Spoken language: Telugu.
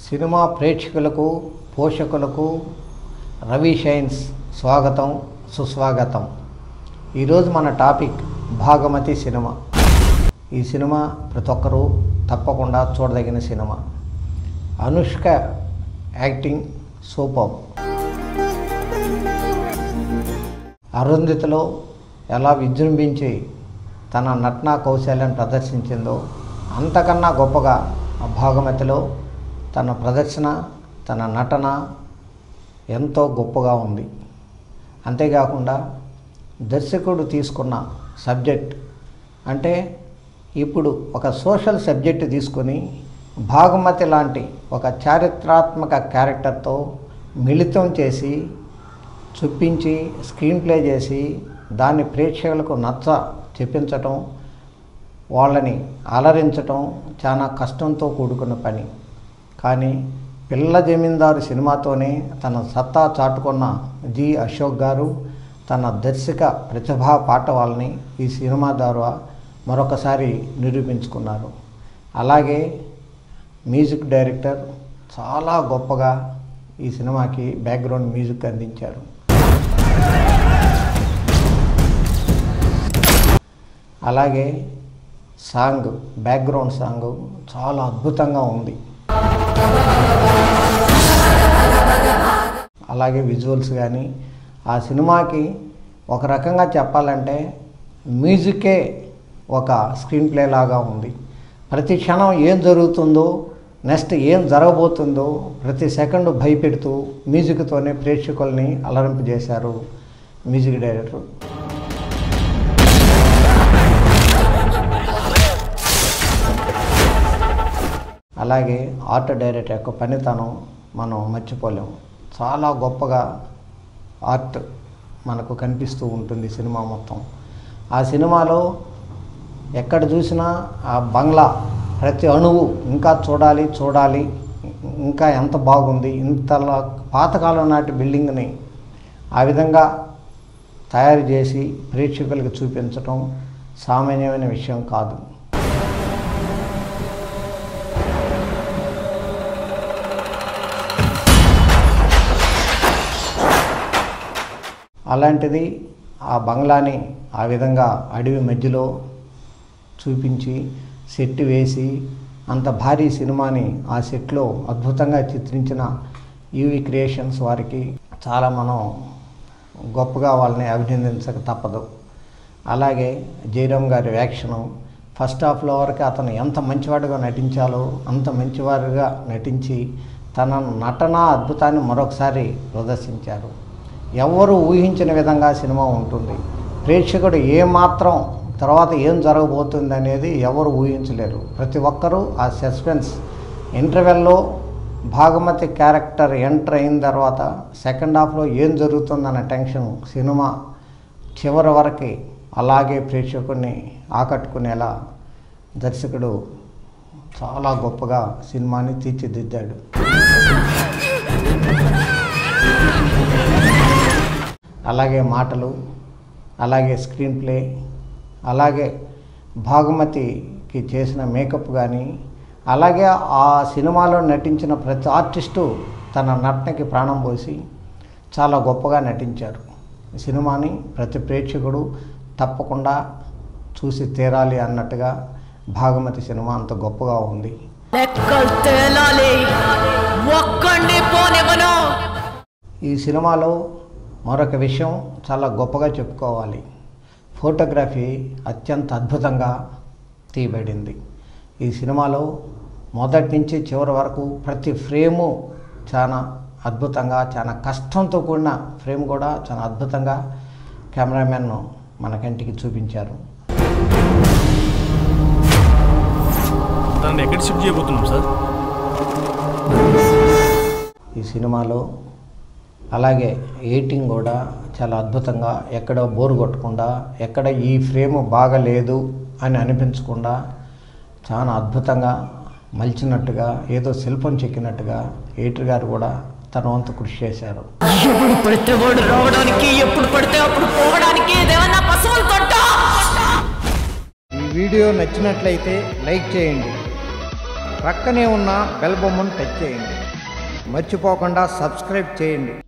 సినిమా ప్రేక్షకులకు పోషకులకు రవి షైన్స్ స్వాగతం సుస్వాగతం ఈరోజు మన టాపిక్ భాగమతి సినిమా ఈ సినిమా ప్రతి ఒక్కరూ తప్పకుండా చూడదగిన సినిమా అనుష్క యాక్టింగ్ సూపర్ అరుంధతిలో ఎలా విజృంభించి తన నటనా కౌశల్యం ప్రదర్శించిందో అంతకన్నా గొప్పగా ఆ భాగమతిలో తన ప్రదర్శన తన నటన ఎంతో గొప్పగా ఉంది అంతేకాకుండా దర్శకుడు తీసుకున్న సబ్జెక్ట్ అంటే ఇప్పుడు ఒక సోషల్ సబ్జెక్ట్ తీసుకొని భాగమతి లాంటి ఒక చారిత్రాత్మక క్యారెక్టర్తో మిళితం చేసి చూపించి స్క్రీన్ ప్లే చేసి దాన్ని ప్రేక్షకులకు నచ్చ చెప్పించటం వాళ్ళని అలరించటం చాలా కష్టంతో కూడుకున్న పని కానీ పిల్ల జమీందారు సినిమాతోనే తన సత్తా చాటుకున్న జి అశోక్ గారు తన దర్శక ప్రతిభా పాఠవాలని ఈ సినిమా ద్వారా మరొకసారి నిరూపించుకున్నారు అలాగే మ్యూజిక్ డైరెక్టర్ చాలా గొప్పగా ఈ సినిమాకి బ్యాక్గ్రౌండ్ మ్యూజిక్ అందించారు అలాగే సాంగ్ బ్యాక్గ్రౌండ్ సాంగ్ చాలా అద్భుతంగా ఉంది అలాగే విజువల్స్ కానీ ఆ సినిమాకి ఒక రకంగా చెప్పాలంటే మ్యూజికే ఒక స్క్రీన్ ప్లే లాగా ఉంది ప్రతి క్షణం ఏం జరుగుతుందో నెక్స్ట్ ఏం జరగబోతుందో ప్రతి సెకండ్ భయపెడుతూ మ్యూజిక్తోనే ప్రేక్షకుల్ని అలరింపజేశారు మ్యూజిక్ డైరెక్టర్ అలాగే ఆర్ట్ డైరెక్టర్ యొక్క పనితనం మనం మర్చిపోలేము చాలా గొప్పగా ఆర్ట్ మనకు కనిపిస్తూ ఉంటుంది సినిమా మొత్తం ఆ సినిమాలో ఎక్కడ చూసినా ఆ బంగ్లా ప్రతి అణువు ఇంకా చూడాలి చూడాలి ఇంకా ఎంత బాగుంది ఇంతలా పాతకాలం నాటి బిల్డింగ్ని ఆ విధంగా తయారు చేసి ప్రేక్షకులకు చూపించటం సామాన్యమైన విషయం కాదు అలాంటిది ఆ బంగ్లాని ఆ విధంగా అడవి మధ్యలో చూపించి సెట్ వేసి అంత భారీ సినిమాని ఆ సెట్లో అద్భుతంగా చిత్రించిన యూవి క్రియేషన్స్ వారికి చాలా మనం గొప్పగా వాళ్ళని అభినందించక తప్పదు అలాగే జయరామ్ గారి వ్యాక్షను ఫస్ట్ హాఫ్లో వరకు అతను ఎంత మంచివాడుగా నటించాలో అంత మంచివారుగా నటించి తన నటన అద్భుతాన్ని మరొకసారి ప్రదర్శించారు ఎవరు ఊహించిన విధంగా సినిమా ఉంటుంది ప్రేక్షకుడు ఏమాత్రం తర్వాత ఏం జరగబోతుంది అనేది ఎవరు ఊహించలేరు ప్రతి ఒక్కరూ ఆ సస్పెన్స్ ఇంటర్వెల్లో భాగమతి క్యారెక్టర్ ఎంటర్ అయిన తర్వాత సెకండ్ హాఫ్లో ఏం జరుగుతుందన్న టెన్షన్ సినిమా చివరి వరకు అలాగే ప్రేక్షకుడిని ఆకట్టుకునేలా దర్శకుడు చాలా గొప్పగా సినిమాని తీర్చిదిద్దాడు అలాగే మాటలు అలాగే స్క్రీన్ ప్లే అలాగే భాగమతికి చేసిన మేకప్ కానీ అలాగే ఆ సినిమాలో నటించిన ప్రతి ఆర్టిస్టు తన నటనకి ప్రాణం పోసి చాలా గొప్పగా నటించారు ఈ సినిమాని ప్రతి ప్రేక్షకుడు తప్పకుండా చూసి తీరాలి అన్నట్టుగా భాగమతి సినిమా అంత గొప్పగా ఉంది లెక్కలు తేలాలి ఒక్కడిని పోనివ్వను ఈ సినిమాలో మరొక విషయం చాలా గొప్పగా చెప్పుకోవాలి ఫోటోగ్రఫీ అత్యంత అద్భుతంగా తీయబడింది ఈ సినిమాలో మొదటి నుంచి చివరి వరకు ప్రతి ఫ్రేము చాలా అద్భుతంగా చాలా కష్టంతో కూడిన ఫ్రేమ్ కూడా చాలా అద్భుతంగా కెమెరామెన్ మన కంటికి చూపించారు దాన్ని ఎక్కడ షిఫ్ట్ చేయబోతున్నాం సార్ ఈ సినిమాలో అలాగే ఎయిటింగ్ కూడా చాలా అద్భుతంగా ఎక్కడ బోరు కొట్టకుండా ఎక్కడ ఈ ఫ్రేమ్ బాగలేదు అని అనిపించకుండా చాలా అద్భుతంగా మలిచినట్టుగా ఏదో శిల్పం చెక్కినట్టుగా ఎయిటర్ గారు కూడా తన వంతు కృషి చేశారు ఎప్పుడు పడితే వాడు రావడానికి ఎప్పుడు పడితే అప్పుడు పోవడానికి ఇదేమన్నా పశువుల తొట్ట ఈ వీడియో నచ్చినట్లయితే లైక్ చేయండి ప్రక్కనే ఉన్న బెల్ బొమ్మను టచ్ చేయండి మర్చిపోకుండా సబ్స్క్రైబ్ చేయండి